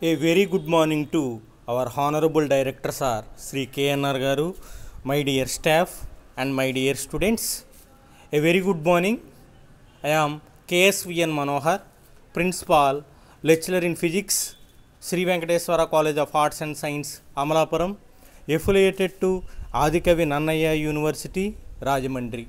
A very good morning to our honorable director sir Sri KNR garu, my dear staff and my dear students. A very good morning. I am KSVN Manohar, principal, lecturer in physics, Sri Venkateswara College of Arts and Science, Amalapuram, affiliated to Adikavi Nannaya University, Rajamandri.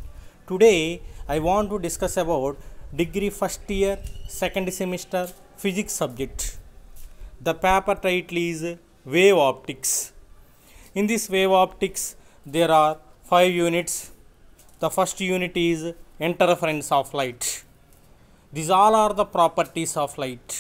Today I want to discuss about degree first year second semester physics subject. The paper title is Wave Optics. In this wave optics there are five units. The first unit is interference of light. These all are the properties of light.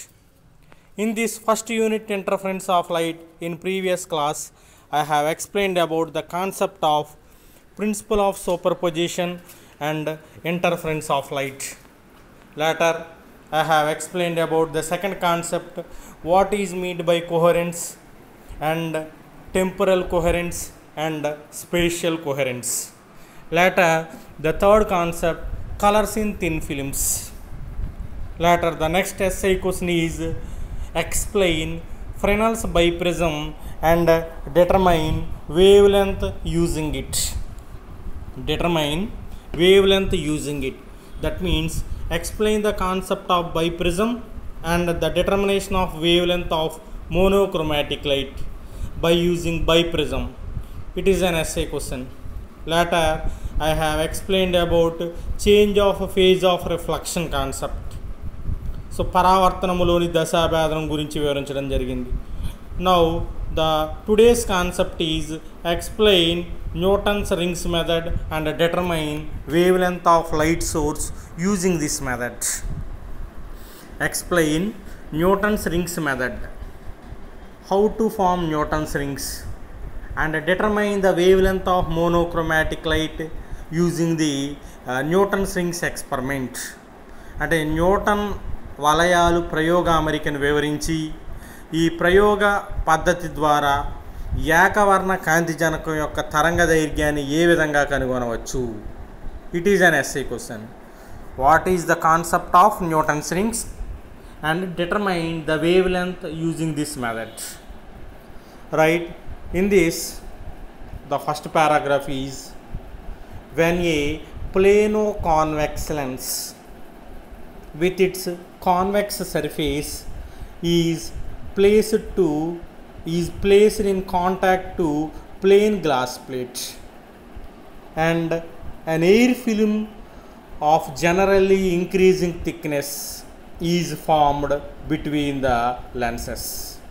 In this first unit interference of light in previous class I have explained about the concept of principle of superposition and interference of light. Later I have explained about the second concept what is meant by coherence and temporal coherence and spatial coherence. Later the third concept colors in thin films. Later, the next essay question is explain Fresnel's biprism and determine wavelength using it. Determine wavelength using it. That means explain the concept of biprism and the determination of wavelength of monochromatic light by using biprism. It is an essay question. Later, I have explained about change of phase of reflection concept. So పరావర్తనములోని దశాభేదనం గురించి వివరించడం జరిగింది now the today's concept is explain Newton's rings method and determine wave length of light source using this method explain Newton's rings method how to form Newton's rings and determine the wavelength of monochromatic light using the uh, Newton's rings experiment. అంటే Newton వలయాలు ప్రయోగ అమరికను వివరించి ఈ ప్రయోగ పద్ధతి ద్వారా ఏకవర్ణ కాంతిజనకం యొక్క తరంగ దైర్ఘ్యాన్ని ఏ విధంగా కనుగొనవచ్చు it is an SI question what is the concept of Newton's rings and determine the wave length using this method right in this the first paragraph is when a plano convex lens with its convex surface is placed to is placed in contact to plane glass plate and an air film of generally increasing thickness is formed between the lenses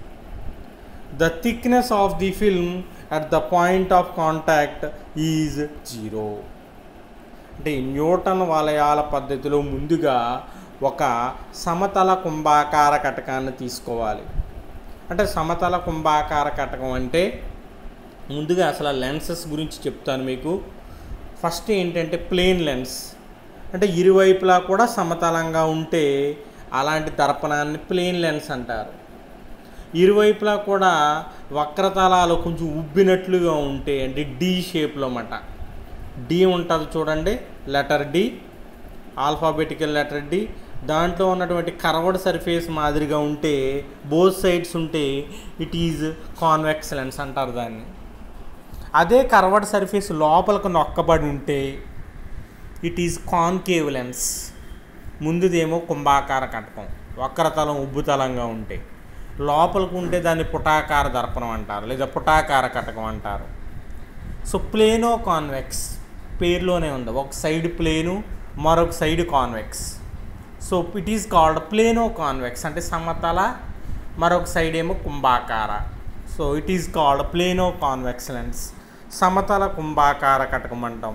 the thickness of the film at the point of contact is zero అంటే Newton వలయాల పద్ధతిలో ముందుగా ఒక సమతల కుంభాకార కటకాన్ని తీసుకోవాలి అంటే సమతల కుంభాకార కటకం అంటే ముందుగా అసలు లెన్సెస్ గురించి చెప్తాను మీకు ఫస్ట్ ఏంటంటే ప్లేన్ లెన్స్ అంటే ఇరువైపులా కూడా సమతలంగా ఉంటే అలాంటి దర్పణాన్ని ప్లేన్ లెన్స్ అంటారు ఇరువైపులా కూడా వక్రతలాలు కొంచెం ఉబ్బినట్లుగా ఉంటే అంటే డి షేప్లో అన్నమాట డి ఉంటుంది చూడండి letter D alphabetical letter D దాంట్లో ఉన్నటువంటి కర్వర్డ్ సర్ఫేస్ మాదిరిగా ఉంటే బోత్ సైడ్స్ ఉంటే ఇట్ ఈజ్ కాన్వెక్స్ లెన్స్ అంటారు దాన్ని అదే కర్వర్డ్ సర్ఫేస్ లోపలికి నొక్కబడి ఉంటే ఇట్ ఈజ్ కాన్కేవ్ లెన్స్ ముందుదేమో కుంభాకార కటకం వక్రతలం ఉబ్బుతలంగా ఉంటే లోపలికి ఉంటే దాన్ని పుటాకార దర్పణం అంటారు లేదా పుటాకార కటకం అంటారు సో ప్లేనో కాన్వెక్స్ పేరులోనే ఉంది ఒక సైడ్ ప్లేను మరొక side convex so it is called plano convex అంటే సమతల మరొక సైడ్ ఏమో కుంభాకార so it is called plano convex lens సమతల కుంభాకార కటకం అంటాం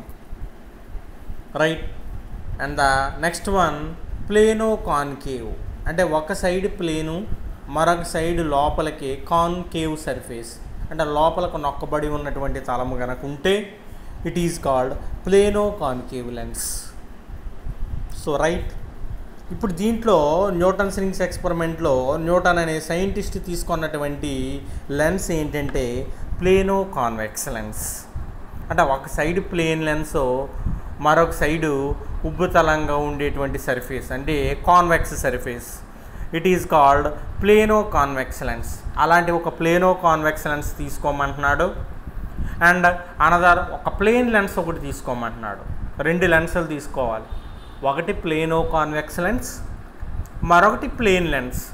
right and the next one plano concave అంటే ఒక సైడ్ ప్లేను మరొక సైడ్ లోపలికి కాన్కేవ్ సర్ఫేస్ అంటే లోపలకు నొక్కబడి ఉన్నటువంటి తలము కనుక ఉంటే it is called plano concave lens so right ఇప్పుడు దీంట్లో న్యూటన్ రింగ్స్ ఎక్స్పెరిమెంట్లో న్యూటన్ అనే సైంటిస్ట్ తీసుకున్నటువంటి లెన్స్ ఏంటంటే ప్లేనో కాన్వెక్స్ లెన్స్ అంటే ఒక సైడ్ ప్లేన్ లెన్స్ మరొక సైడు ఉబ్బుతలంగా ఉండేటువంటి సర్ఫేస్ అంటే convex surface it is called plano convex lens అలాంటి ఒక ప్లేనో కాన్వెక్స్ లెన్స్ తీసుకోమంటున్నాడు అండ్ అనదర్ ఒక ప్లేన్ లెన్స్ ఒకటి తీసుకోమంటున్నాడు రెండు లెన్సులు తీసుకోవాలి ఒకటి ప్లేనో కాన్వెక్స్ లెన్స్ మరొకటి ప్లేన్ లెన్స్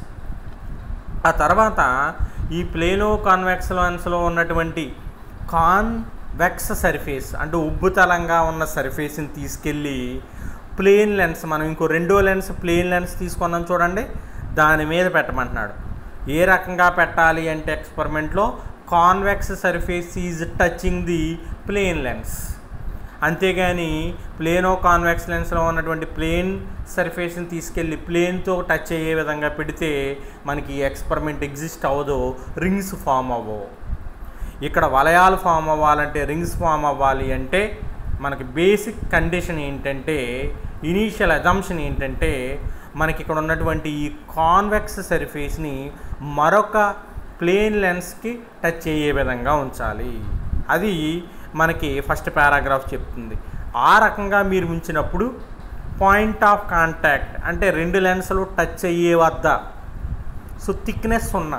ఆ తర్వాత ఈ ప్లేనో కాన్వెక్స్ లెన్స్లో ఉన్నటువంటి కాన్వెక్స్ సర్ఫేస్ అంటే ఉబ్బుతలంగా ఉన్న సర్ఫేస్ని తీసుకెళ్ళి ప్లేన్ లెన్స్ మనం ఇంకో రెండో లెన్స్ ప్లేన్ లెన్స్ తీసుకున్నాం చూడండి దాని మీద పెట్టమంటున్నాడు ఏ రకంగా పెట్టాలి అంటే ఎక్స్పెరిమెంట్లో convex surface is touching the plane lens అంతేగాని ప్లేనో కాన్వెక్స్ లెన్స్లో ఉన్నటువంటి ప్లేన్ సర్ఫేస్ని తీసుకెళ్ళి ప్లేన్తో టచ్ అయ్యే విధంగా పెడితే మనకి ఎక్స్పెరిమెంట్ ఎగ్జిస్ట్ అవ్వదు రింగ్స్ ఫామ్ అవ్వవు ఇక్కడ వలయాలు ఫామ్ అవ్వాలంటే రింగ్స్ ఫామ్ అవ్వాలి అంటే మనకి బేసిక్ కండిషన్ ఏంటంటే ఇనీషియల్ అజంప్షన్ ఏంటంటే మనకి ఇక్కడ ఉన్నటువంటి ఈ కాన్వెక్స్ సర్ఫేస్ని మరొక ప్లేన్ లెన్స్కి టచ్ అయ్యే విధంగా ఉంచాలి అది మనకి ఫస్ట్ పారాగ్రాఫ్ చెప్తుంది ఆ రకంగా మీరు ఉంచినప్పుడు పాయింట్ ఆఫ్ కాంటాక్ట్ అంటే రెండు లెన్సులు టచ్ అయ్యే వద్ద సో థిక్నెస్ ఉన్న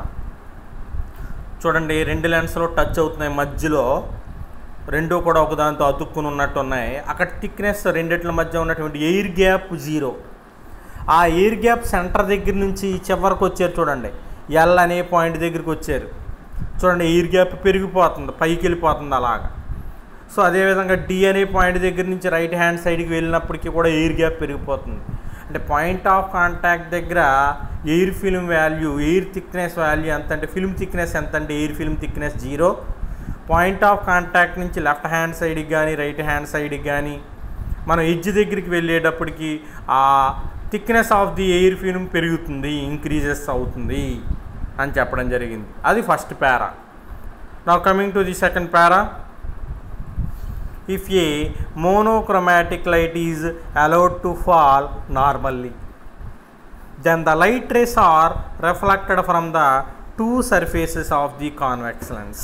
చూడండి రెండు లెన్స్లో టచ్ అవుతున్నాయి మధ్యలో రెండు కూడా ఒకదాంతో అతుక్కుని ఉన్నట్టు ఉన్నాయి అక్కడ థిక్నెస్ రెండిట్ల మధ్య ఉన్నటువంటి ఎయిర్ గ్యాప్ జీరో ఆ ఎయిర్ గ్యాప్ సెంటర్ దగ్గర నుంచి చివరికి వచ్చారు చూడండి ఎల్ అనే పాయింట్ దగ్గరికి వచ్చారు చూడండి ఎయిర్ గ్యాప్ పెరిగిపోతుంది పైకి వెళ్ళిపోతుంది అలాగా సో అదేవిధంగా డి అనే పాయింట్ దగ్గర నుంచి రైట్ హ్యాండ్ సైడ్కి వెళ్ళినప్పటికీ కూడా ఎయిర్ గ్యాప్ పెరిగిపోతుంది అంటే పాయింట్ ఆఫ్ కాంటాక్ట్ దగ్గర air film value air thickness value ఎంత అంటే ఫిల్మ్ థిక్నెస్ ఎంత అంటే air film thickness zero point of contact నుంచి లెఫ్ట్ హ్యాండ్ సైడ్కి కానీ రైట్ హ్యాండ్ సైడ్కి కానీ మనం ఎడ్జ్ దగ్గరికి వెళ్ళేటప్పటికి ఆ thickness of the air film పెరుగుతుంది ఇంక్రీజెస్ అవుతుంది అని చెప్పడం జరిగింది అది ఫస్ట్ పారా నా coming to the second para if a monochromatic light is allowed to fall normally then the light rays are reflected from the two surfaces of the convex lens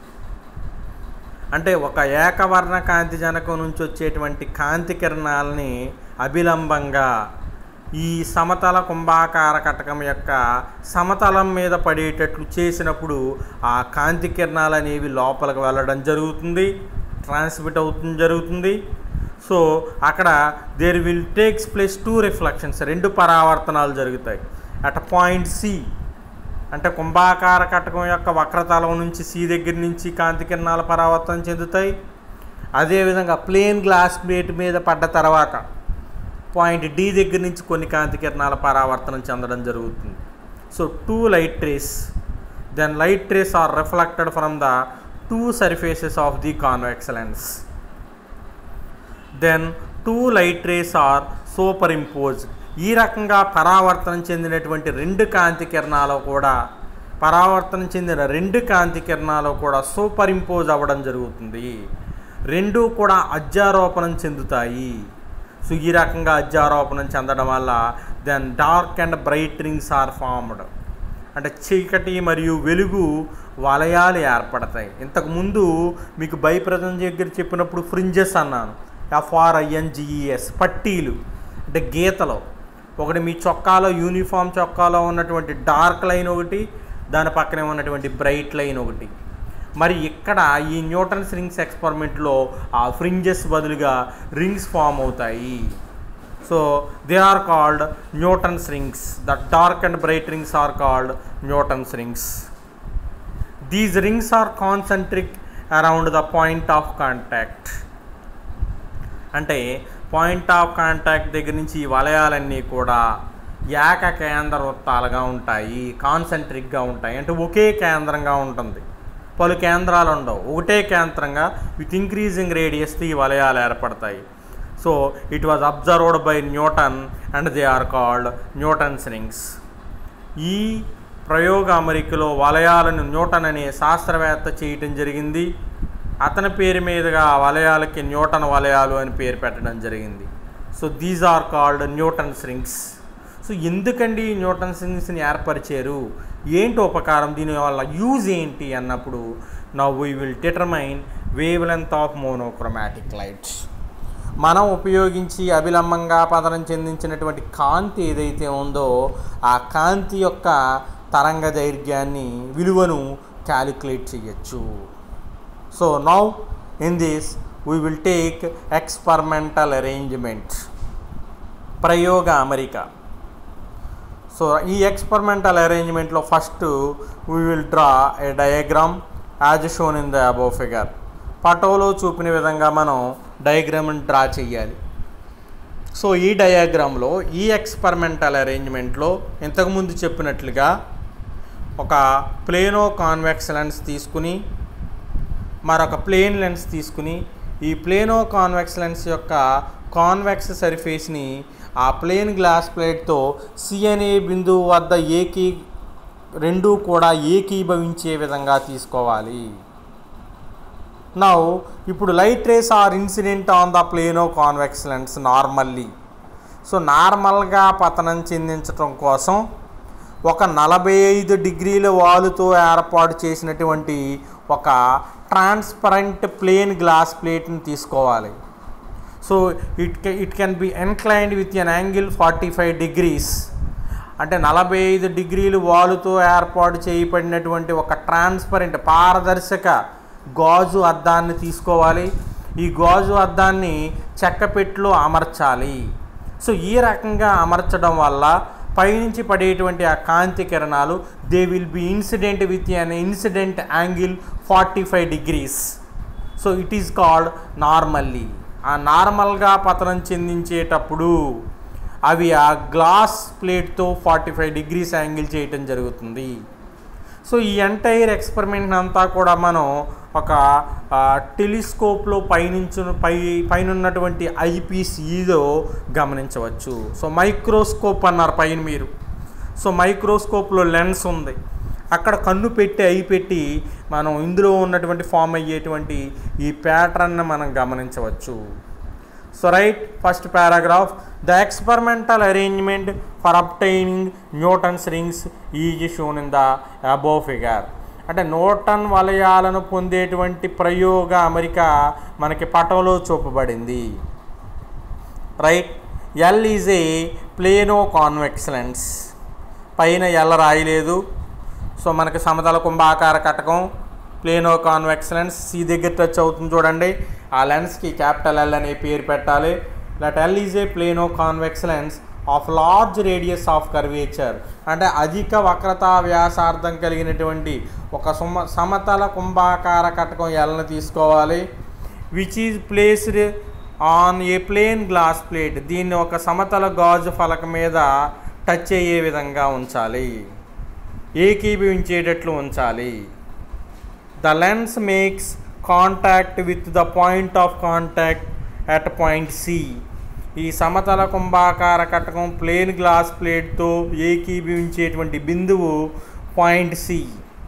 అంటే ఒక ఏకవర్ణ కాంతి జనకం నుంచి వచ్చేటువంటి కాంతి కిరణాలని అభిలంబంగా ఈ సమతల కుంభాకార కటకం యొక్క సమతలం మీద పడేటట్లు చేసినప్పుడు ఆ కాంతి కిరణాలు అనేవి లోపలికి వెళ్ళడం జరుగుతుంది ట్రాన్స్మిట్ అవుతుంది జరుగుతుంది సో అక్కడ there will takes place two reflections రెండు పరావర్తనాలు జరుగుతాయి అట్ పాయింట్ సి అంటే కుంభాకార కటకం యొక్క వక్రతలం నుంచి సి దగ్గర నుంచి కాంతి కిరణాలు పరావర్తనం చెందుతాయి అదేవిధంగా ప్లేన్ గ్లాస్ ప్లేట్ మీద పడ్డ తర్వాత పాయింట్ డి దగ్గర నుంచి కొన్ని కాంతి కిరణాల పరావర్తనం చెందడం జరుగుతుంది so two light rays then light rays are reflected from the two surfaces of the convex lens then two light rays are superimpose ఈ రకంగా పరావర్తనం చెందినటువంటి రెండు కాంతి కిరణాలు కూడా పరావర్తనం చెందిన రెండు కాంతి కిరణాలు కూడా సూపర్ ఇంపోజ్ అవ్వడం జరుగుతుంది రెండు కూడా అధ్యారోపణం చెందుతాయి సో ఈ రకంగా అధ్యారోపణం చెందడం వల్ల then dark and bright rings are formed అంటే చీకటి మరియు వెలుగు వలయాలు ఏర్పడతాయి ఇంతకుముందు మీకు బైప్రజం దగ్గర చెప్పినప్పుడు ఫ్రింజెస్ అన్నాను ఎఫ్ఆర్ఐఎన్జిఈఎస్ పట్టీలు అంటే గీతలు ఒకటి మీ చొక్కాలో యూనిఫామ్ చొక్కాలో ఉన్నటువంటి డార్క్ లైన్ ఒకటి దాని పక్కనే ఉన్నటువంటి బ్రైట్ లైన్ ఒకటి మరి ఇక్కడ ఈ న్యూటన్స్ రింగ్స్ ఎక్స్పెరిమెంట్లో ఆ ఫ్రింజెస్ బదులుగా రింగ్స్ ఫామ్ అవుతాయి so they are called Newton's rings the dark and bright rings are called Newton's rings these rings are concentric around the point of contact అంటే point of contact దగ్గర నుంచి ఈ వలయాలన్నీ కూడా ఏక కేంద్ర వృత్తాలుగా ఉంటాయి కాన్సెంట్రిక్గా ఉంటాయి అంటే ఒకే కేంద్రంగా ఉంటుంది పలు కేంద్రాలు ఉండవు ఒకటే కేంద్రంగా విత్ ఇంక్రీజింగ్ రేడియస్తో ఈ వలయాలు ఏర్పడతాయి so it was observed by Newton and they are called Newton's rings ఈ ప్రయోగ అమరికలో వలయాలను న్యూటన్ అనే శాస్త్రవేత్త చేయటం జరిగింది అతని పేరు మీదుగా ఆ వలయాలకి న్యూటన్ వలయాలు అని పేరు పెట్టడం జరిగింది so these are called Newton's rings so ఎందుకండి ఈ న్యూటన్స్ రింగ్స్ని ఏర్పరిచారు ఏంటి ఉపకారం దీనివల్ల యూజ్ ఏంటి అన్నప్పుడు now we will determine wave length of monochromatic lights మనం ఉపయోగించి అభిలంబంగా పతనం చెందించినటువంటి కాంతి ఏదైతే ఉందో ఆ కాంతి యొక్క తరంగ దైర్ఘ్యాన్ని విలువను క్యాలిక్యులేట్ చేయొచ్చు so now in this we will take experimental arrangement ప్రయోగ అమరిక సో ఈ ఎక్స్పెరిమెంటల్ అరేంజ్మెంట్లో first we will draw a diagram as shown in the above figure పటోలో చూపిన విధంగా మనం డయాగ్రామ్ని డ్రా చేయాలి సో ఈ డయాగ్రామ్లో ఈ ఎక్స్పెరిమెంటల్ అరేంజ్మెంట్లో ఇంతకుముందు చెప్పినట్లుగా ఒక ప్లేనో కాన్వెక్స్ లెన్స్ తీసుకుని మరొక ప్లేన్ లెన్స్ తీసుకుని ఈ ప్లేనో కాన్వెక్స్ లెన్స్ యొక్క కాన్వెక్స్ సర్ఫేస్ని ఆ ప్లేన్ గ్లాస్ ప్లేట్తో సి అనే బిందువు వద్ద ఏకీ రెండూ కూడా ఏకీభవించే విధంగా తీసుకోవాలి నౌ ఇప్పుడు light rays are incident on the plano convex lens normally so నార్మల్గా పతనం చెందించటం కోసం ఒక నలభై ఐదు డిగ్రీల వాలుతో ఏర్పాటు చేసినటువంటి ఒక ట్రాన్స్పరెంట్ ప్లేన్ గ్లాస్ ప్లేట్ని తీసుకోవాలి so it it can be inclined with an angle forty five degrees అంటే నలభై ఐదు డిగ్రీలు వాలుతో ఏర్పాటు చేయబడినటువంటి ఒక ట్రాన్స్పరెంట్ పారదర్శక గాజు అద్దాన్ని తీసుకోవాలి ఈ గాజు అద్దాన్ని చెక్కపెట్టులో అమర్చాలి సో ఈ రకంగా అమర్చడం వల్ల పైనుంచి పడేటువంటి ఆ కాంతి కిరణాలు they will be incident with an incident angle forty five degrees so it is called normally ఆ నార్మల్గా పతనం చెందించేటప్పుడు అవి ఆ గ్లాస్ ప్లేట్తో ఫార్టీ ఫైవ్ డిగ్రీస్ యాంగిల్ చేయటం జరుగుతుంది సో ఈ ఎంటైర్ ఎక్స్పెరిమెంట్ అంతా కూడా మనం ఒక టెలిస్కోప్లో పైనుంచు పై పైన ఉన్నటువంటి ఐపీస్ ఈదో గమనించవచ్చు సో మైక్రోస్కోప్ అన్నారు పైన మీరు సో మైక్రోస్కోప్లో లెన్స్ ఉంది అక్కడ కన్ను పెట్టి అయి పెట్టి మనం ఇందులో ఉన్నటువంటి ఫామ్ అయ్యేటువంటి ఈ ప్యాటర్న్ మనం గమనించవచ్చు so right first paragraph the experimental arrangement for obtaining Newton's rings is shown in the above figure అంటే న్యూటన్ వలయాలను పొందేటువంటి ప్రయోగ అమరిక మనకి పటంలో చూపబడింది right L is a plano convex lens పైన ఎల్ రాయలేదు సో మనకి సమతల కుంభాకార కటకం ప్లేనో కాన్వెక్స్ లెన్స్ సి దగ్గర టచ్ అవుతుంది చూడండి ఆ లెన్స్కి క్యాపిటల్ ఎల్ అనే పేరు పెట్టాలి that L is a plano convex lens of large radius of curvature అంటే అధిక వక్రతా వ్యాసార్థం కలిగినటువంటి ఒక సుమ సమతల కుంభాకార కటకం ఎల్ని తీసుకోవాలి which is placed on a plane glass plate దీన్ని ఒక సమతల గాజు ఫలక మీద టచ్ అయ్యే విధంగా ఉంచాలి ఏకీభవించేటట్లు ఉంచాలి the lens makes contact with the point of contact at point C ఈ సమతల కుంభాకార కటకం ప్లేన్ గ్లాస్ ప్లేట్తో ఏకీభవించేటువంటి బిందువు point C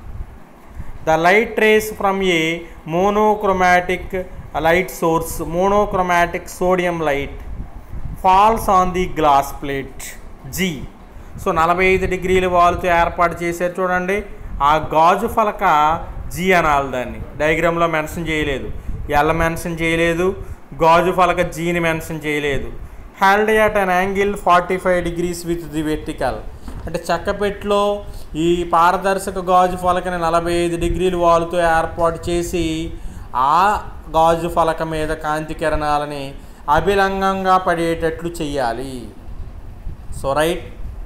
the light rays from a monochromatic light source monochromatic sodium light falls on the glass plate G so నలభై ఐదు డిగ్రీల వాలుతో ఏర్పాటు చేశారు చూడండి ఆ గాజు ఫలక జీ అనాలి దాన్ని డయాగ్రామ్లో మెన్షన్ చేయలేదు ఎల్ మెన్షన్ చేయలేదు గాజు ఫలక జీని మెన్షన్ చేయలేదు held at an angle forty five degrees with the vertical అంటే చెక్కపెట్టులో ఈ పారదర్శక గాజు ఫలకని నలభై ఐదు డిగ్రీల వాలుతో ఏర్పాటు చేసి ఆ గాజు ఫలక మీద కాంతి కిరణాలని అభిలంగంగా పడేటట్లు చెయ్యాలి సో రైట్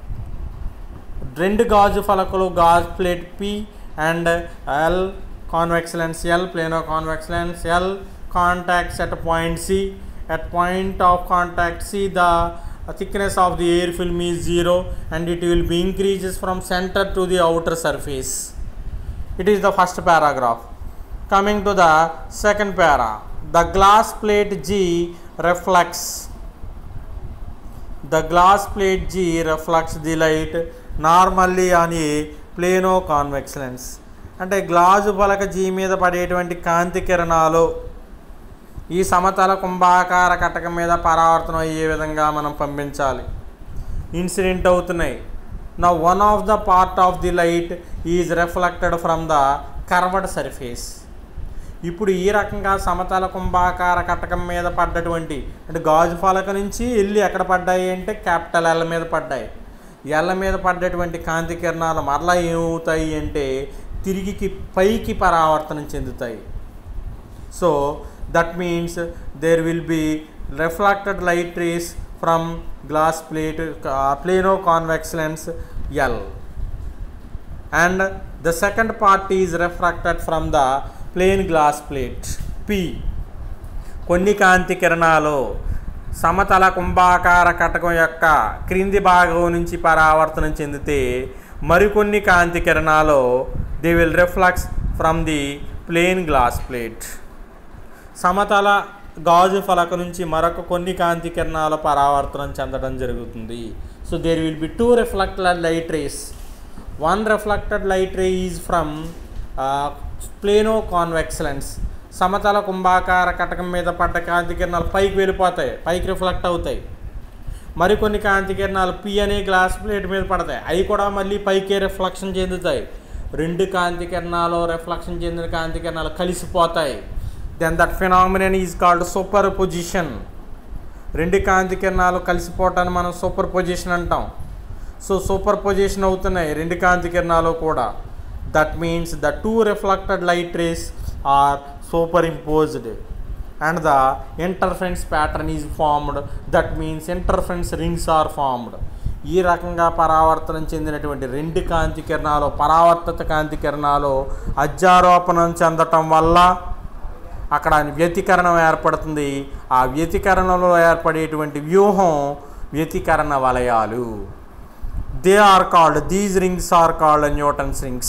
రెండు గాజు ఫలకలు గాజు plate P and L convex lens L plano convex lens L contacts at point C. At point of contact C, the thickness of the air film is zero and it will be increases from center to the outer surface. It is the first paragraph. Coming to the second para, the glass plate G reflects. The glass plate G reflects the light normally on a plano convex lens. అంటే గ్లాజు పలక G మీద పడేటువంటి కాంతి కిరణాలు ఈ సమతల కుంభాకార కటకం మీద పరావర్తనం అయ్యే విధంగా మనం పంపించాలి ఇన్సిడెంట్ అవుతున్నాయి నా one of the part of the light is reflected from the curved surface ఇప్పుడు ఈ రకంగా సమతల కుంభాకార కటకం మీద పడ్డటువంటి అంటే గాజు ఫలక నుంచి వెళ్ళి ఎక్కడ పడ్డాయి అంటే క్యాపిటల్ ఎల్ మీద పడ్డాయి ఎల్ల మీద పడ్డటువంటి కాంతి కిరణాలు మరలా ఏమవుతాయి అంటే తిరిగికి పైకి పరావర్తనం చెందుతాయి so that means there will be reflected light rays from glass plate plano convex lens L and the second part is refracted from the plane glass plate P కొన్ని కాంతి కిరణాలు సమతల కుంభాకార కటకం యొక్క క్రింది భాగం నుంచి పరావర్తనం చెందితే మరికొన్ని కాంతి కిరణాలు they will reflex from the plane glass plate సమతల గాజు ఫలక నుంచి మరొక కొన్ని కాంతి కిరణాలు పరావర్తనం చెందడం జరుగుతుంది so there will be two reflected light rays one reflected light ray is from plano convex lens సమతల కుంభాకార కటకం మీద పడ్డ కాంతి కిరణాలు పైకి వెళ్ళిపోతాయి పైకి రిఫ్లెక్ట్ అవుతాయి మరికొన్ని కాంతి కిరణాలు పి అనే గ్లాస్ ప్లేట్ మీద పడతాయి అవి కూడా మళ్ళీ పైకే రిఫ్లెక్షన్ చెందుతాయి రెండు కాంతి కిరణాలు రిఫ్లెక్షన్ చెందిన కాంతి కిరణాలు కలిసిపోతాయి then that phenomenon is called superposition రెండు కాంతి కిరణాలు కలిసిపోవటాన్ని మనం సూపర్ పొజిషన్ అంటాం సో సూపర్ పొజిషన్ అవుతున్నాయి రెండు కాంతి కిరణాలు కూడా that means the two reflected light rays are superimposed and the interference pattern is formed that means interference rings are formed ఈ రకంగా పరావర్తనం చెందినటువంటి రెండు కాంతి కిరణాలు పరావర్తిత కాంతి కిరణాలు అధ్యారోపణం చెందటం వల్ల అక్కడ వ్యతికరణం ఏర్పడుతుంది ఆ వ్యతికరణలో ఏర్పడేటువంటి వ్యూహం వ్యతికరణ వలయాలు they are called these rings are called Newton's rings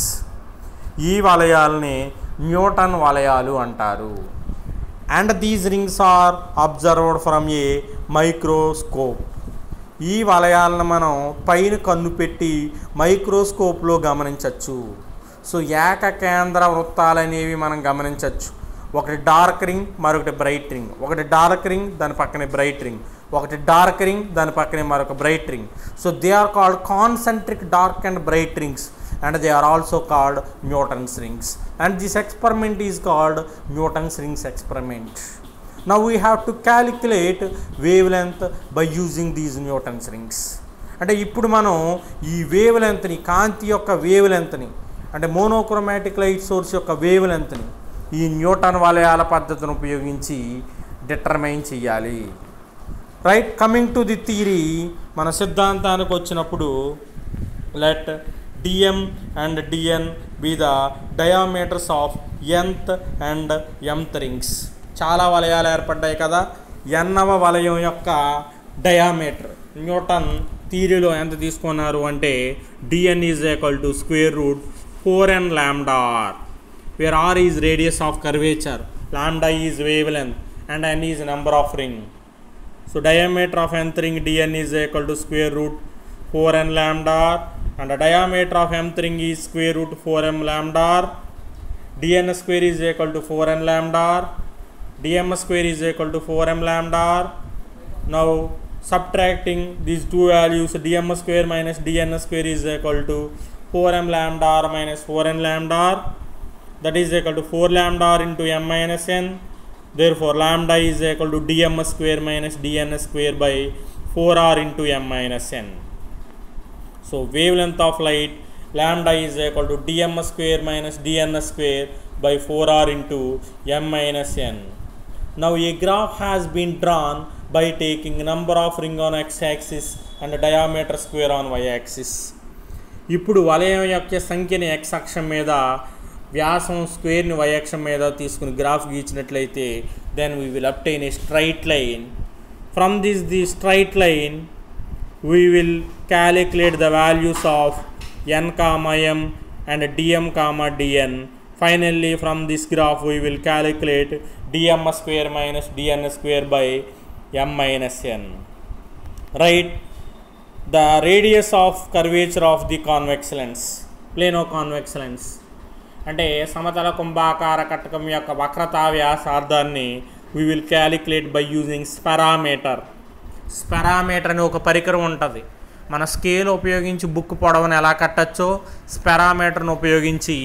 ఈ వలయాల్ని న్యూటన్ వలయాలు అంటారు and these rings are observed from a microscope ఈ వలయాలను మనం పైన కన్ను పెట్టి మైక్రోస్కోప్లో గమనించవచ్చు సో ఏక కేంద్ర వృత్తాలు అనేవి మనం గమనించవచ్చు ఒకటి డార్క్ రింగ్ మరొకటి బ్రైట్ రింగ్ ఒకటి డార్క్ రింగ్ దాని పక్కనే బ్రైట్ రింగ్ ఒకటి డార్క్ రింగ్ దాని పక్కనే మరొక bright ring so they are called concentric dark and bright rings and they are also called Newton's rings and this experiment is called Newton's rings experiment now we have to calculate wave length by using these Newton's rings అంటే ఇప్పుడు మనం ఈ wave లెంత్ని కాంతి యొక్క wave లెంత్ని అంటే monochromatic light source యొక్క wave లెంత్ని ఈ న్యూటన్ వలయాల పద్ధతిని ఉపయోగించి డిటర్మైన్ చేయాలి right coming to the theory మన సిద్ధాంతానికి వచ్చినప్పుడు let D M and D N be the diameters of mth and mth rings చాలా వలయాలు ఏర్పడ్డాయి కదా ఎన్నవ వలయం యొక్క డయామీటర్ న్యూటన్ థీరీలో ఎంత తీసుకున్నారు అంటే D N is equal to square root four N lambda R where r is radius of curvature lambda is wavelength and n is number of ring so diameter of nth ring dn is equal to square root 4n lambda r and the diameter of mth ring is square root 4m lambda r dn square is equal to 4n lambda r dm square is equal to 4m lambda r now subtracting these two values dm square minus dn square is equal to 4m lambda r minus 4n lambda r that is equal to 4 lambda r into m minus n therefore lambda is equal to dm square minus dn square by 4r into m minus n so wavelength of light lambda is equal to dm square minus dn square by 4r into m minus n now a graph has been drawn by taking number of ring on x axis and diameter square on y axis ఇప్పుడు వలయం యొక్క సంఖ్యని x అక్షం మీద వ్యాసం స్క్వేర్ని y అక్షం మీద తీసుకుని graph గీచినట్లయితే then we will obtain a straight line from this the straight line we will calculate the values of n comma m and dm comma dn finally from this graph we will calculate dm square minus dn square by m minus n right the radius of curvature of the convex lens plano convex lens అంటే సమతల కుంభాకార కటకం యొక్క వక్రతా వ్యాసార్థాన్ని we will calculate by using spherometer spherometer అని ఒక పరికరం ఉంటుంది మన స్కేల్ ఉపయోగించి బుక్ పొడవును ఎలా కట్టచ్చో స్పెరామీటర్ను ఉపయోగించి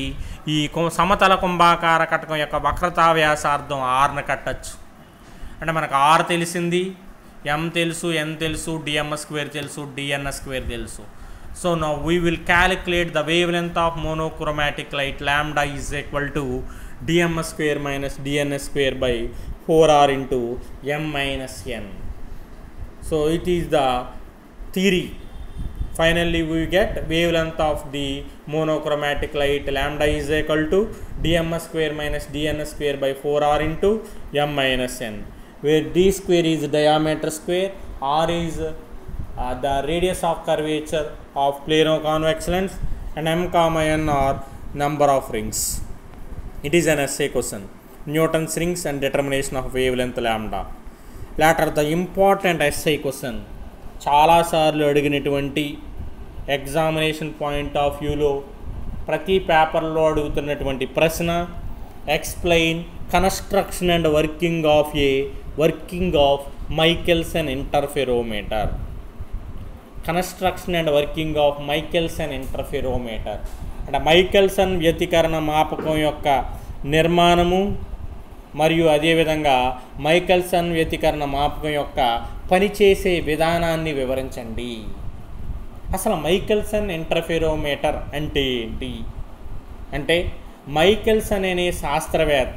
ఈ కు- సమతల కుంభాకార కటకం యొక్క వక్రతా వ్యాసార్థం ఆర్ని కట్టచ్చు అంటే మనకు ఆర్ తెలిసింది ఎం తెలుసు ఎన్ తెలుసు డిఎంఎస్ స్క్వేర్ తెలుసు డిఎన్ఎస్ స్క్వేర్ తెలుసు so now we will calculate the wave length of monochromatic light lambda is equal to D M S square minus D N S square by four R into M minus N so it is the theory finally we get wavelength of the monochromatic light lambda is equal to dms square minus dns square by 4r into m minus n where d square is diameter square r is uh, the radius of curvature of plano convex lens and m comma n are number of rings it is an essay question newton's rings and determination of wavelength lambda later the important essay question చాలాసార్లు అడిగినటువంటి examination point of వ్యూలో ప్రతి పేపర్లో అడుగుతున్నటువంటి ప్రశ్న explain construction and working of a working of Michelson interferometer construction and working of Michelson interferometer అంటే Michelson వ్యతికరణ మాపకం యొక్క నిర్మాణము మరియు అదేవిధంగా మైకెల్సన్ వ్యతికరణ మాపకం యొక్క పనిచేసే విధానాన్ని వివరించండి అసలు మైకెల్సన్ ఇంటర్ఫెరోమీటర్ అంటే ఏంటి అంటే మైకెల్సన్ అనే శాస్త్రవేత్త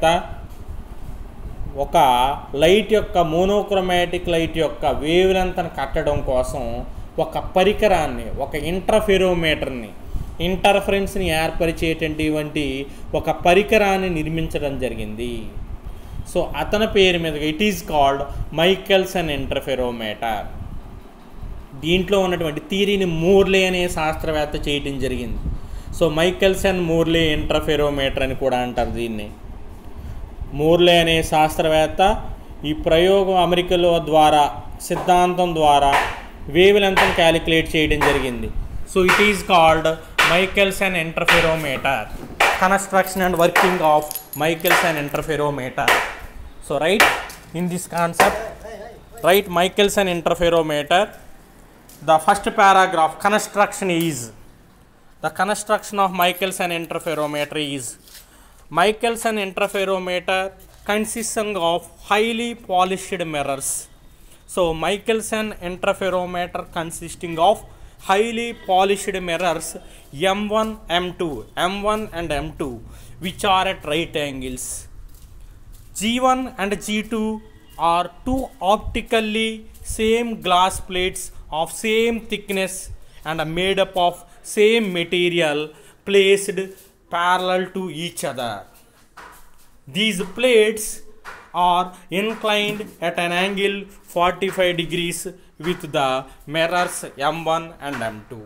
ఒక లైట్ యొక్క మోనోక్రోమాటిక్ లైట్ యొక్క వేవ్ లెంత్ను కట్టడం కోసం ఒక పరికరాన్ని ఒక ఇంటర్ఫెరోమీటర్ని ఇంటర్ఫరెన్స్ని ఏర్పరిచేటటువంటి ఒక పరికరాన్ని నిర్మించడం జరిగింది సో అతని పేరు మీదుగా it is called Michelson interferometer దీంట్లో ఉన్నటువంటి థీరీని మూర్లే అనే శాస్త్రవేత్త చేయటం జరిగింది సో మైకెల్సన్ మూర్లే ఇంటర్ఫెరోమీటర్ అని కూడా అంటారు దీన్ని మూర్లే అనే శాస్త్రవేత్త ఈ ప్రయోగం అమెరికాలో ద్వారా సిద్ధాంతం ద్వారా వేవ్ లెంత్ని క్యాలిక్యులేట్ చేయడం జరిగింది so it is called Michelson interferometer construction and working of Michelson interferometer so right in this concept right Michelson interferometer the first paragraph construction is the construction of michelson interferometer is michelson interferometer consisting of highly polished mirrors so michelson interferometer consisting of highly polished mirrors m1 m2 m1 and m2 which are at right angles G1 and G2 are two optically same glass plates of same thickness and are made up of same material placed parallel to each other. These plates are inclined at an angle 45 degrees with the mirrors M1 and M2.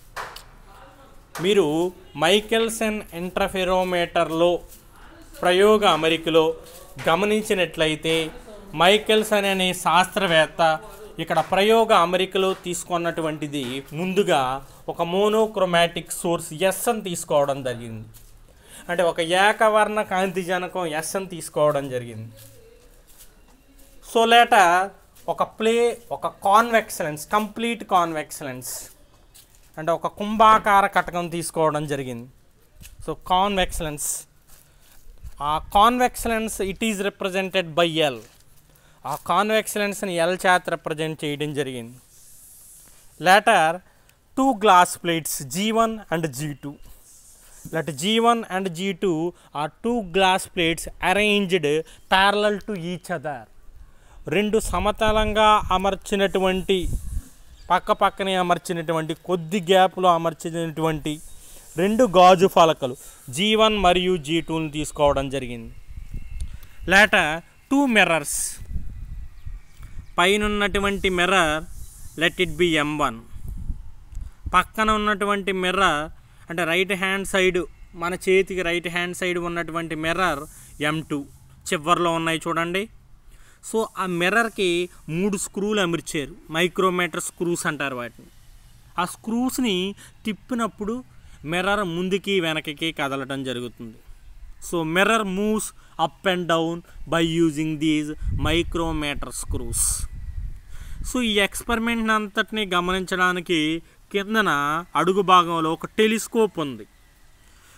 మీరు Michelson ఇంటర్ఫెరోమీటర్లో ప్రయోగ అమరికలో గమనించినట్లయితే Michelson అనే శాస్త్రవేత్త ఇక్కడ ప్రయోగ అమరికలో తీసుకున్నటువంటిది ముందుగా ఒక మోనోక్రోమాటిక్ సోర్స్ ఎస్ అని తీసుకోవడం జరిగింది అంటే ఒక ఏకవర్ణ కాంతిజనకం ఎస్ అని తీసుకోవడం జరిగింది సో లేట ఒక ప్లే ఒక convex lens complete convex lens అంటే ఒక కుంభాకార కటకం తీసుకోవడం జరిగింది సో కాన్వెక్స్ లెన్స్ ఆ convex lens it is represented by L ఆ కాన్వెక్స్ లెన్స్ని ఎల్ చేత రిప్రజెంట్ చేయడం జరిగింది later two glass plates G one and G two let G one and G two are two glass plates arranged parallel to each other రెండు సమతలంగా అమర్చినటువంటి పక్క పక్కనే అమర్చినటువంటి కొద్ది గ్యాప్లో అమర్చినటువంటి రెండు గాజు ఫలకలు జీ వన్ మరియు జీ టూని తీసుకోవడం జరిగింది లేట టూ మిర్రర్స్ పైన ఉన్నటువంటి mirror let it be M one పక్కన ఉన్నటువంటి మిర్రర్ అంటే రైట్ హ్యాండ్ సైడ్ మన చేతికి రైట్ హ్యాండ్ సైడ్ ఉన్నటువంటి మిర్రర్ ఎం టూ చివర్లో ఉన్నాయి చూడండి సో ఆ మిర్రర్కి మూడు స్క్రూలు అమర్చారు మైక్రోమీటర్ స్క్రూస్ అంటారు వాటిని ఆ స్క్రూస్ని తిప్పినప్పుడు మిర్రర్ ముందుకి వెనకకి కదలటం జరుగుతుంది so mirror moves up and down by using these micrometer screws so ఈ ఎక్స్పెరిమెంట్ అంతటిని గమనించడానికి కిందన అడుగు భాగంలో ఒక టెలిస్కోప్ ఉంది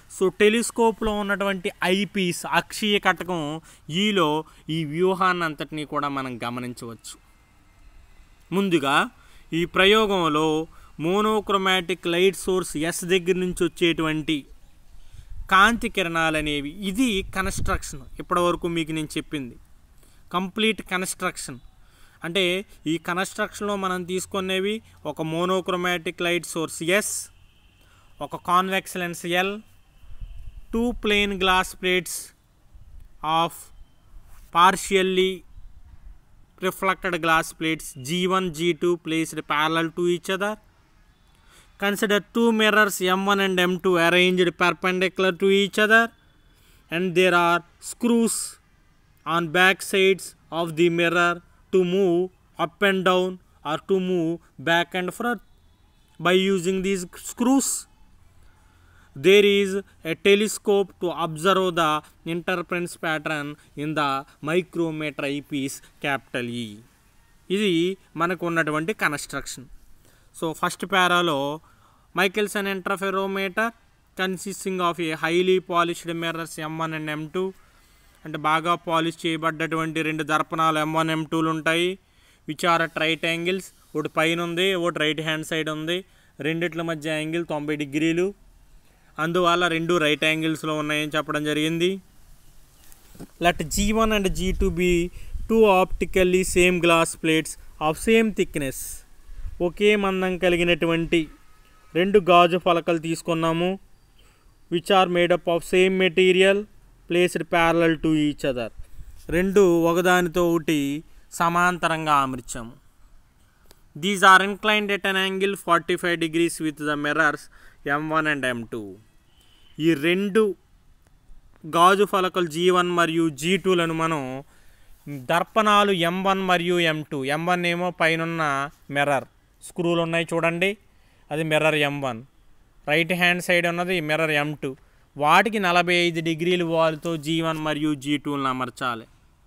సో టెలిస్కోప్లో ఉన్నటువంటి ఐపీస్ అక్షీయ కటకం ఈలో ఈ వ్యూహాన్ని అంతటినీ కూడా మనం గమనించవచ్చు ముందుగా ఈ ప్రయోగంలో మోనోక్రోమాటిక్ లైట్ సోర్స్ ఎస్ దగ్గర నుంచి వచ్చేటువంటి కాంతి కిరణాలు అనేవి ఇది కన్స్ట్రక్షన్ ఇప్పటివరకు మీకు నేను చెప్పింది కంప్లీట్ కన్స్ట్రక్షన్ అంటే ఈ కన్స్ట్రక్షన్లో మనం తీసుకునేవి ఒక మోనోక్రోమాటిక్ లైట్ సోర్స్ ఎస్ ఒక convex lens L two plane glass plates of partially reflected glass plates G1, G2 placed parallel to each other. Consider two mirrors M1 and M2 arranged perpendicular to each other and there are screws on back sides of the mirror to move up and down or to move back and front by using these screws. there is a telescope to observe the interference pattern in the micrometer eyepiece capital E. ఇది మనకు ఉన్నటువంటి construction so first పారాలో Michelson interferometer consisting of a highly polished mirrors M one and M two అంటే బాగా polish చేయబడ్డటువంటి రెండు దర్పణాలు M one M టూలు ఉంటాయి which are at right angles ఒకటి పైన ఉంది ఒకటి రైట్ హ్యాండ్ సైడ్ ఉంది రెండిట్ల మధ్య యాంగిల్ తొంభై డిగ్రీలు అందువల్ల రెండు రైట్ యాంగిల్స్లో ఉన్నాయని చెప్పడం జరిగింది let G one and G two be two optically same glass plates of same thickness ఒకే మందం కలిగినటువంటి రెండు గాజు పలకలు తీసుకున్నాము which are made up of same material placed parallel to each other రెండు ఒకదానితో ఒకటి సమాంతరంగా అమర్చాము these are inclined at an angle forty five degrees with the mirrors M one and M two ఈ రెండు గాజు ఫలకలు జీ వన్ మరియు జీ టూలను మనం దర్పణాలు ఎం వన్ మరియు ఎం టూ ఎం వన్ ఏమో పైనున్న మిర్రర్ స్క్రూలు ఉన్నాయి చూడండి అది mirror M one right hand side ఉన్నది మిర్రర్ ఎం టూ వాటికి నలభై ఐదు డిగ్రీల వాల్తో జీ వన్ మరియు జీ టూలను అమర్చాలి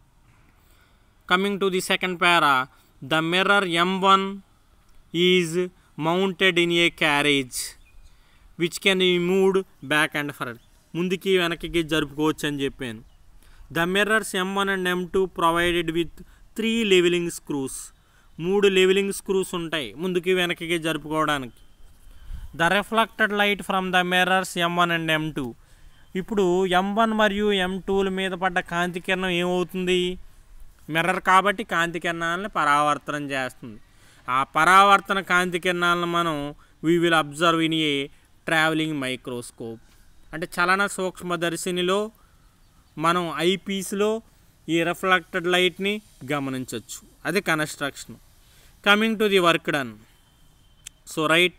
coming to the second para the mirror M one is mounted in a carriage which can be moved back and forward ముందుకి వెనక్కి జరుపుకోవచ్చు అని చెప్పాను the mirrors M one and M two provided with three levelling screws మూడు levelling screws ఉంటాయి ముందుకి వెనక్కి జరుపుకోవడానికి the reflected light from the mirrors M one and M two ఇప్పుడు ఎం వన్ మరియు ఎం టూల మీద పడ్డ కాంతి కిరణం ఏమవుతుంది మిర్రర్ కాబట్టి కాంతి కిరణాలను పరావర్తనం చేస్తుంది ఆ పరావర్తన కాంతి కిరణాలను మనం we will observe in a travelling microscope అంటే చలన సూక్ష్మదర్శినిలో మనం ఐపీస్లో ఈ రిఫ్లెక్టెడ్ లైట్ని గమనించవచ్చు అది construction coming to the work done so right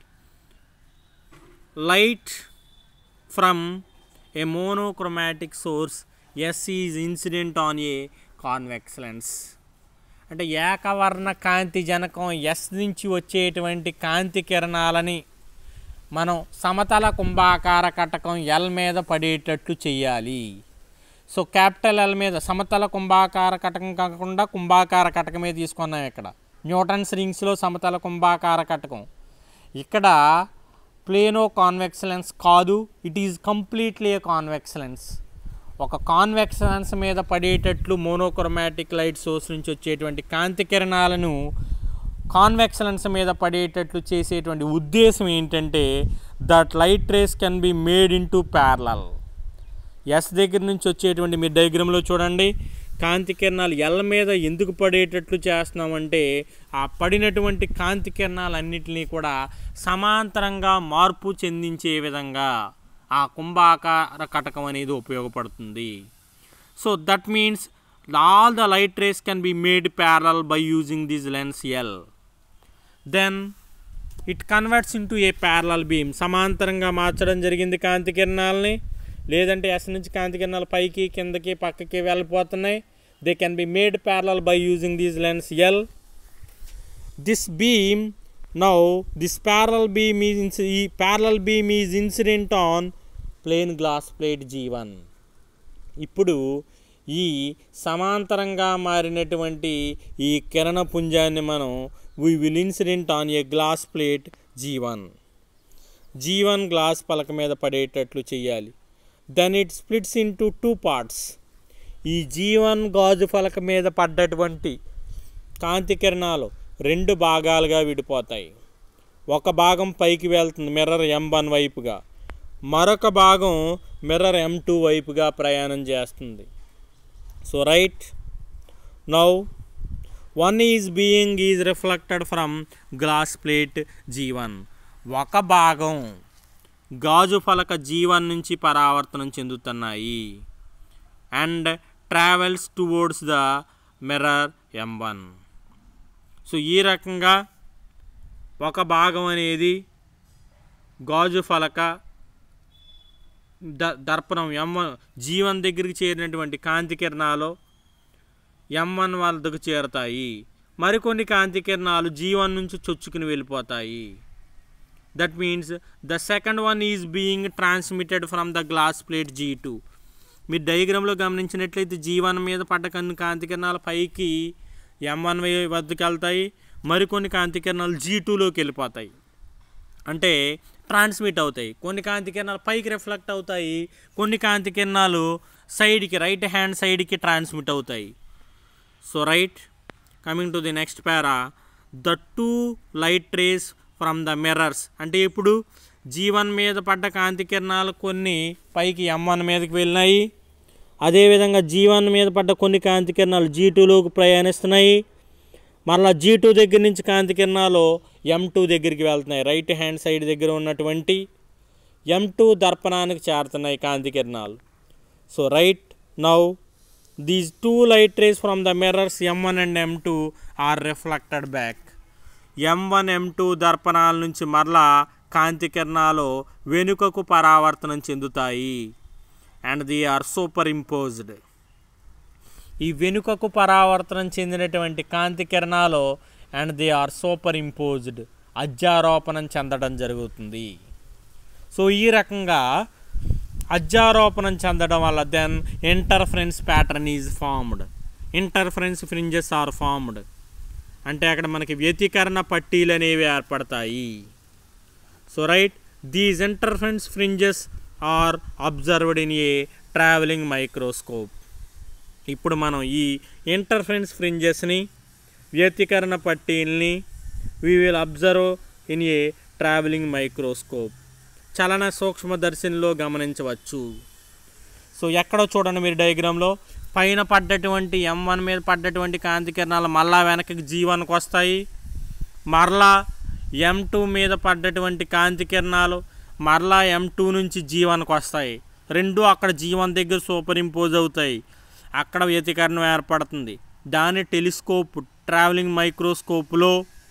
light from a monochromatic source S is incident on a convex lens అంటే ఏకవర్ణ కాంతి జనకం ఎస్ నుంచి వచ్చేటువంటి కాంతి కిరణాలని మనం సమతల కుంభాకార కటకం ఎల్ మీద పడేటట్లు చేయాలి సో క్యాపిటల్ ఎల్ మీద సమతల కుంభాకార కటకం కాకుండా కుంభాకార కటకమే తీసుకున్నాం ఇక్కడ న్యూటన్స్ రింగ్స్లో సమతల కుంభాకార కటకం ఇక్కడ ప్లేనో కాన్వెక్స్ లెన్స్ కాదు it is completely a convex lens ఒక కాన్వెక్స్ లెన్స్ మీద పడేటట్లు మోనోక్రోమాటిక్ లైట్ సోర్స్ నుంచి వచ్చేటువంటి కాంతి కిరణాలను కాన్వెక్స్ లెన్స్ మీద పడేటట్లు చేసేటువంటి ఉద్దేశం ఏంటంటే that light rays can be made into parallel S దగ్గర నుంచి వచ్చేటువంటి మీ డయాగ్రామ్లో చూడండి కాంతి కిరణాలు ఎల్ మీద ఎందుకు పడేటట్లు చేస్తున్నామంటే ఆ పడినటువంటి కాంతి కిరణాలన్నింటినీ కూడా సమాంతరంగా మార్పు చెందించే విధంగా ఆ కుంభాకార కటకం అనేది ఉపయోగపడుతుంది so that means all the light rays can be made parallel by using this lens L then it converts into a parallel beam సమాంతరంగా మార్చడం జరిగింది కాంతి కిరణాలని లేదంటే ఎస్ నుంచి కాంతి కిరణాలు పైకి కిందకి పక్కకి వెళ్ళిపోతున్నాయి they can be made parallel by using these lens L this beam now this parallel beam is ఈ parallel beam is incident on plane glass plate G one ఇప్పుడు ఈ సమాంతరంగా మారినటువంటి ఈ కిరణ పుంజాన్ని మనం we will incident on a glass plate G one G one గ్లాస్ పలక మీద పడేటట్లు చేయాలి then it splits into two parts ఈ జీవన్ గాజు ఫలక మీద పడ్డటువంటి కాంతి కిరణాలు రెండు భాగాలుగా విడిపోతాయి ఒక భాగం పైకి వెళ్తుంది మిర్రర్ ఎం వన్ వైపుగా మరొక భాగం మిర్రర్ ఎం టూ వైపుగా ప్రయాణం చేస్తుంది so right now one is being is reflected from glass plate G one ఒక భాగం గాజు ఫలక జీవన్ నుంచి పరావర్తనం చెందుతున్నాయి and travels towards the mirror M one so ఈ రకంగా ఒక భాగం అనేది గాజు ఫలక ద దర్పణం ఎం వన్ జీవన్ దగ్గరికి చేరినటువంటి కాంతి కిరణాలు ఎం వన్ వద్దకు చేరతాయి మరికొన్ని కాంతి కిరణాలు జీవన్ నుంచి చొచ్చుకుని వెళ్ళిపోతాయి that means the second one is being transmitted from the glass plate G two మీరు డయాగ్రామ్లో గమనించినట్లయితే జీ వన్ మీద పడ్డ కొన్ని కాంతి కిరణాలు పైకి ఎం వన్ వద్దకు వెళ్తాయి మరికొన్ని కాంతి కిరణాలు జీ టూలోకి వెళ్ళిపోతాయి అంటే ట్రాన్స్మిట్ అవుతాయి కొన్ని కాంతి కిరణాలు పైకి రిఫ్లెక్ట్ అవుతాయి కొన్ని కాంతి కిరణాలు సైడ్కి రైట్ హ్యాండ్ సైడ్కి ట్రాన్స్మిట్ అవుతాయి so right coming to the next para the two light rays from the mirrors అంటే ఇప్పుడు జీవన్ మీద పడ్డ కాంతి కిరణాలు కొన్ని పైకి ఎం వన్ మీదకి వెళ్ళినాయి అదేవిధంగా జీవన్ మీద పడ్డ కొన్ని కాంతి కిరణాలు జీ టూలోకి ప్రయాణిస్తున్నాయి మరలా జీ టూ దగ్గర నుంచి కాంతి కిరణాలు ఎం టూ దగ్గరికి వెళ్తున్నాయి రైట్ హ్యాండ్ సైడ్ దగ్గర ఉన్నటువంటి ఎం టూ దర్పణానికి చేరుతున్నాయి కాంతి కిరణాలు so right now these two light rays from the mirrors M one and M two are reflected back M one M two దర్పణాల నుంచి మరలా కాంతి కిరణాలు వెనుకకు పరావర్తనం చెందుతాయి and the are superimposed ఈ వెనుకకు పరావర్తనం చెందినటువంటి కాంతి కిరణాలు and they are superimposed అధ్యారోపణం చెందడం జరుగుతుంది సో ఈ రకంగా అధ్యారోపణం చెందడం వల్ల then interference pattern is formed interference fringes are formed అంటే అక్కడ మనకి వ్యతికరణ పట్టీలు అనేవి ఏర్పడతాయి so right these interference fringes are observed in a travelling microscope ఇప్పుడు మనం ఈ ఇంటర్ఫరెన్స్ ఫ్రింజెస్ని వ్యతికరణ పట్టీల్ని we will observe in a travelling microscope చలన సూక్ష్మదర్శినిలో గమనించవచ్చు సో ఎక్కడో చూడండి మీరు డయాగ్రామ్లో పైన పడ్డటువంటి ఎం వన్ మీద పడ్డటువంటి కాంతి కిరణాలు మళ్ళా వెనక్కి జీ వన్కి వస్తాయి మరలా ఎం టూ మీద పడ్డటువంటి కాంతి కిరణాలు మరలా ఎం టూ నుంచి జీ వన్కి వస్తాయి రెండు అక్కడ జీ వన్ దగ్గర సూపర్ ఇంపోజ్ అవుతాయి అక్కడ వ్యతికరణం ఏర్పడుతుంది దాని టెలిస్కోప్ ట్రావెలింగ్ మైక్రోస్కోప్లో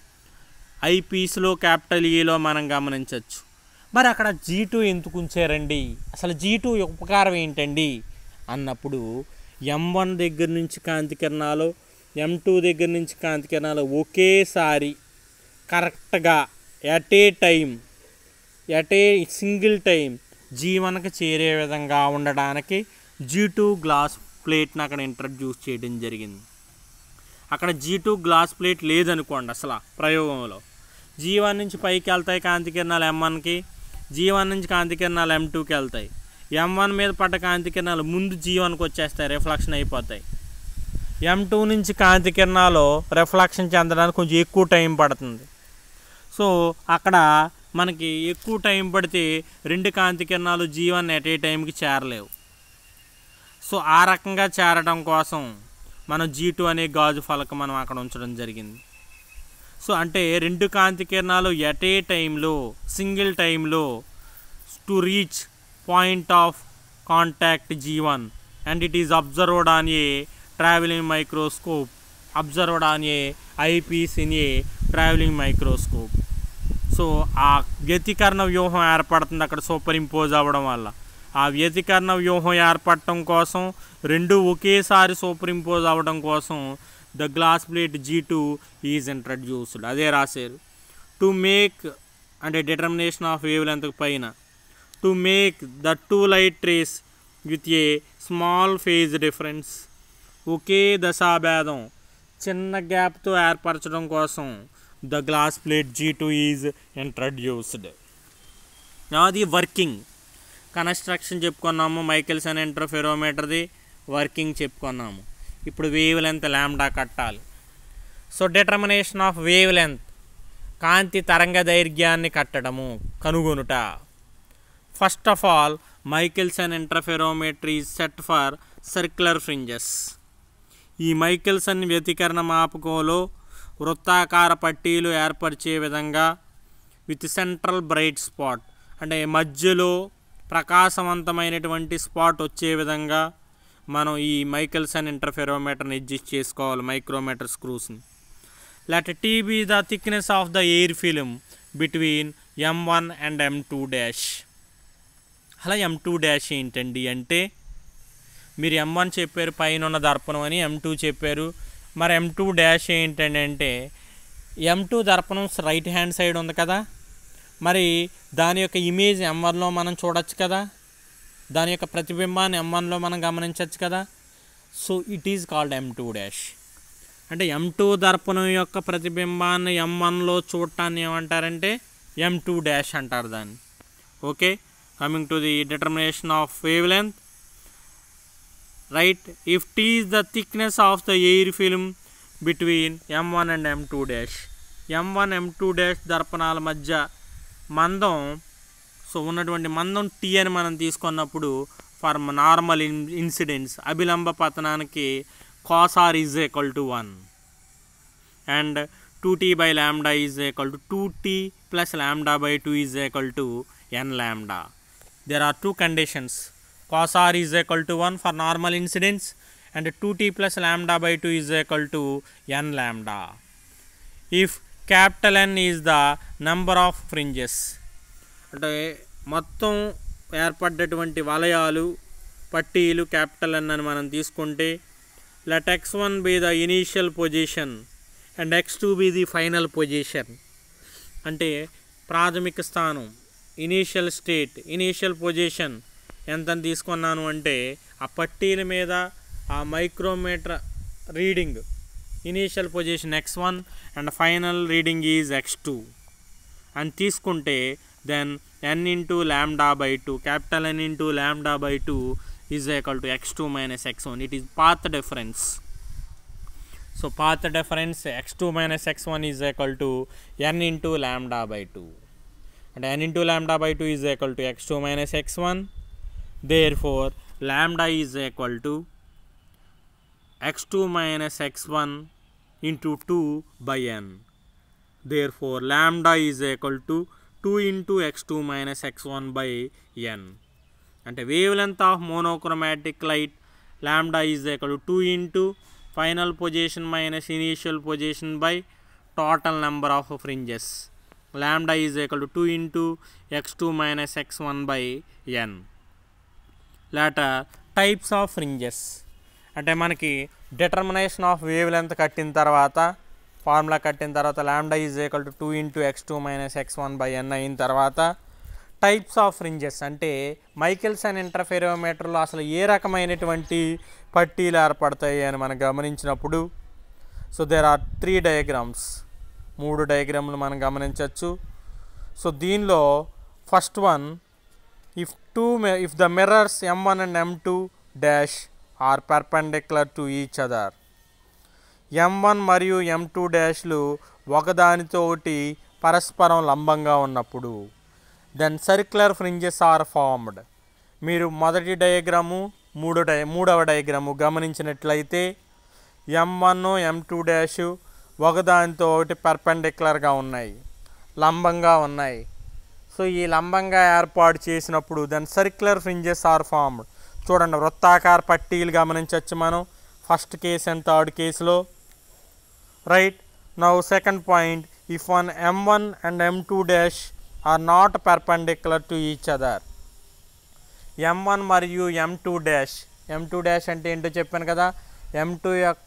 ఐపీస్లో క్యాపిటల్ ఈలో మనం గమనించవచ్చు మరి అక్కడ జీ టూ ఎందుకు ఉంచారండి అసలు జీ టూ ఉపకారం ఏంటండి అన్నప్పుడు ఎం వన్ దగ్గర నుంచి కాంతి కిరణాలు ఎం టూ దగ్గర నుంచి కాంతి కిరణాలు ఒకేసారి కరెక్ట్గా at a time at a single time G వన్కి చేరే విధంగా ఉండడానికి జీ టూ గ్లాస్ ప్లేట్ని అక్కడ ఇంట్రడ్యూస్ చేయడం జరిగింది అక్కడ జీ టూ గ్లాస్ ప్లేట్ లేదనుకోండి అసలు ప్రయోగంలో జీ వన్ నుంచి పైకి వెళ్తాయి కాంతి కిరణాలు ఎం వన్కి జీ వన్ నుంచి కాంతి కిరణాలు ఎం టూకి వెళ్తాయి ఎం వన్ మీద పడ్డ కాంతి కిరణాలు ముందు జీ వన్కి వచ్చేస్తాయి రిఫ్లెక్షన్ అయిపోతాయి ఎం టూ నుంచి కాంతి కిరణాలు రిఫ్లెక్షన్ చెందడానికి కొంచెం ఎక్కువ టైం పడుతుంది సో అక్కడ మనకి ఎక్కువ టైం పడితే రెండు కాంతి కిరణాలు జీ వన్ ఎట్ ఏ టైంకి చేరలేవు సో ఆ రకంగా చేరడం కోసం మనం జీ టూ అనే గాజు ఫలక మనం అక్కడ ఉంచడం జరిగింది సో అంటే రెండు కాంతి కిరణాలు ఎట్ ఏ టైంలో సింగిల్ టైంలో to reach point of contact G one and it is observed on a travelling microscope observed on a eyepiece in a travelling microscope so ఆ వ్యతికరణ వ్యూహం ఏర్పడుతుంది అక్కడ సూపర్ ఇంపోజ్ అవ్వడం వల్ల ఆ వ్యతికరణ వ్యూహం ఏర్పడటం కోసం రెండు ఒకేసారి సూపర్ ఇంపోజ్ అవ్వడం కోసం the glass plate G two is introduced అదే రాశారు టు మేక్ అంటే డిటర్మినేషన్ ఆఫ్ వేవ్ లెంత్ పైన to make the two light rays with a small phase difference ఒకే దశాభేదం చిన్న గ్యాప్తో ఏర్పరచడం కోసం the glass plate G two is introduced అది వర్కింగ్ కన్స్ట్రక్షన్ చెప్పుకున్నాము మైకెల్సన్ ఇంటర్ఫెరోమీటర్ది వర్కింగ్ చెప్పుకున్నాము ఇప్పుడు వేవ్ లెంత్ ల్యాండా కట్టాలి so determination of wave length కాంతి తరంగ దైర్ఘ్యాన్ని కట్టడము కనుగొనుట first of all Michelson interferometer is set for circular fringes ఈ మైకెల్సన్ వ్యతికరణ మాపకంలో వృత్తాకార పట్టీలు ఏర్పరిచే విధంగా విత్ సెంట్రల్ బ్రైట్ స్పాట్ అంటే మధ్యలో ప్రకాశవంతమైనటువంటి స్పాట్ వచ్చే విధంగా మనం ఈ మైకెల్సన్ ఇంటర్ఫెరోమీటర్ని అడ్జస్ట్ చేసుకోవాలి మైక్రోమీటర్ స్క్రూస్ని let T be the thickness of the air film between M one and M two dash అలా ఎం టూ డాష్ ఏంటండి అంటే మీరు ఎం వన్ చెప్పారు పైన ఉన్న దర్పణం అని ఎం టూ చెప్పారు మరి ఎం టూ డాష్ ఏంటండి అంటే ఎం టూ దర్పణం రైట్ హ్యాండ్ సైడ్ ఉంది కదా మరి దాని యొక్క ఇమేజ్ ఎం వన్లో మనం చూడొచ్చు కదా దాని యొక్క ప్రతిబింబాన్ని ఎం వన్లో మనం గమనించవచ్చు కదా so it is called M two dash అంటే ఎం టూ దర్పణం యొక్క ప్రతిబింబాన్ని ఎం వన్లో చూడటాన్ని ఏమంటారంటే ఎం టూ డాష్ అంటారు దాన్ని okay coming to the determination of wave wavelength right if T is the thickness of the air film between M one and M two dash M one M two dash దర్పణాల మధ్య మందం so ఉన్నటువంటి మందం T అని మనం తీసుకున్నప్పుడు for normal in incidents అభిలంబ పతనానికి cos r is equal to one and two T by lambda is equal to two T plus lambda by two is equal to N lambda there are two conditions cos r is equal to 1 for normal incidence and 2t plus lambda by 2 is equal to n lambda if capital n is the number of fringes అంటే మొత్తం ఏర్పడ్డటువంటి వలయాలు పట్టీలు capital ఎన్ అని మనం తీసుకుంటే let X one be the initial position and X two be the final position అంటే ప్రాథమిక స్థానం initial state initial position ఎంత తీసుకున్నాను అంటే ఆ పట్టీల మీద ఆ micrometer reading initial position X one and final reading is X two అని తీసుకుంటే then N into lambda by two capital N into lambda by two is equal to X two minus X one it is path difference so path difference X two minus X one is equal to N into lambda by two and n into lambda by 2 is equal to x2 minus x1 therefore lambda is equal to x2 minus x1 into 2 by n therefore lambda is equal to 2 into x2 minus x1 by n అంటే wave length of monochromatic light lambda is equal to two into final position minus initial position by total number of fringes lambda is equal to 2 into x2 minus x1 by n later types of fringes అంటే మనకి determination of wave length కట్టిన తర్వాత formula కట్టిన తర్వాత lambda is equal to two into X two minus X one by N అయిన తర్వాత types of fringes అంటే Michael's and ఇంటర్ఫెరోమీటర్లో అసలు ఏ రకమైనటువంటి పట్టీలు ఏర్పడతాయి అని మనం గమనించినప్పుడు so there are three diagrams మూడు డయాగ్రామ్లు మనం గమనించవచ్చు సో దీనిలో first one if two if the mirrors M one and M two dash are perpendicular to each other M one మరియు ఎం టూ డాష్లు ఒకదానితో ఒకటి పరస్పరం లంబంగా ఉన్నప్పుడు then circular fringes are formed మీరు మొదటి డయాగ్రాము మూడో డై మూడవ డయాగ్రాము గమనించినట్లయితే M one M two dash ఒకదానితో ఒకటి పర్పెండిక్యులర్గా ఉన్నాయి లంబంగా ఉన్నాయి సో ఈ లంబంగా ఏర్పాటు చేసినప్పుడు దాని సర్క్యులర్ ఫ్రింజెస్ ఆర్ ఫార్మ్డ్ చూడండి వృత్తాకార పట్టీలు గమనించవచ్చు మనం ఫస్ట్ కేస్ అండ్ థర్డ్ కేసులో right now second point if one M one and M two dash are not perpendicular to each other M one మరియు M two dash M two dash అంటే ఏంటో చెప్పాను కదా ఎం టూ యొక్క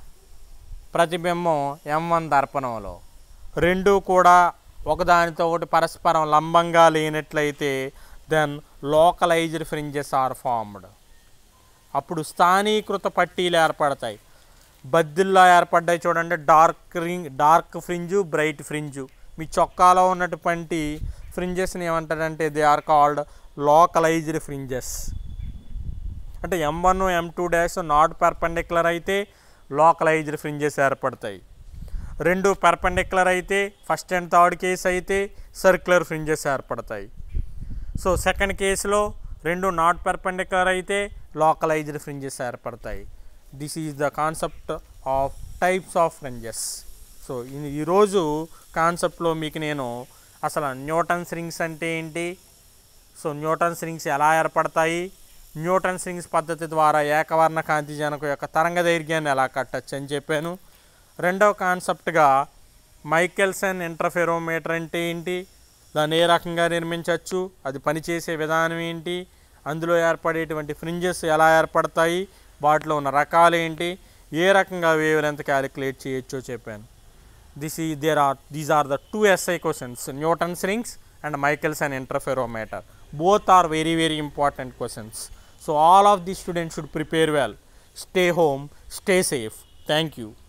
ప్రతిబింబం ఎం one దర్పణంలో రెండు కూడా ఒకదానితో ఒకటి పరస్పరం లంబంగా లేనట్లయితే then localised fringes are formed అప్పుడు స్థానీకృత పట్టీలు ఏర్పడతాయి బద్దిల్లా ఏర్పడ్డాయి చూడండి dark ring dark fringe bright fringe మీ చొక్కాలో ఉన్నటువంటి ఫ్రింజెస్ని ఏమంటారంటే they are called localised fringes అంటే M one M two dash not perpendicular అయితే లోకలైజ్డ్ ఫ్రింజెస్ ఏర్పడతాయి రెండు పర్పెండిక్యులర్ అయితే ఫస్ట్ అండ్ థర్డ్ కేస్ అయితే సర్క్యులర్ ఫ్రింజెస్ ఏర్పడతాయి సో సెకండ్ కేసులో రెండు నాట్ పర్పెండిక్యులర్ అయితే లోకలైజ్డ్ ఫ్రింజెస్ ఏర్పడతాయి this is the concept of types of fringes so ఈ- ఈరోజు కాన్సెప్ట్లో మీకు నేను అసలు న్యూటన్స్ రింగ్స్ అంటే ఏంటి సో న్యూటన్స్ రింగ్స్ ఎలా ఏర్పడతాయి న్యూటన్స్ రింగ్స్ పద్ధతి ద్వారా ఏకవర్ణ కాంతి జనకు యొక్క తరంగ దైర్ఘ్యాన్ని ఎలా కట్టచ్చు అని చెప్పాను రెండవ కాన్సెప్ట్గా మైకెల్సన్ ఇంటర్ఫెరోమీటర్ అంటే ఏంటి దాన్ని ఏ రకంగా నిర్మించవచ్చు అది పనిచేసే విధానం ఏంటి అందులో ఏర్పడేటువంటి ఫ్రింజెస్ ఎలా ఏర్పడతాయి వాటిలో ఉన్న రకాలు ఏంటి ఏ రకంగా వేవ్ లెంత్ క్యాలిక్యులేట్ చేయొచ్చో చెప్పాను దిస్ ఈ there are these are the two essay questions Newton's rings and Michael's and interferometer both are very very important questions so all of the students should prepare well stay home stay safe thank you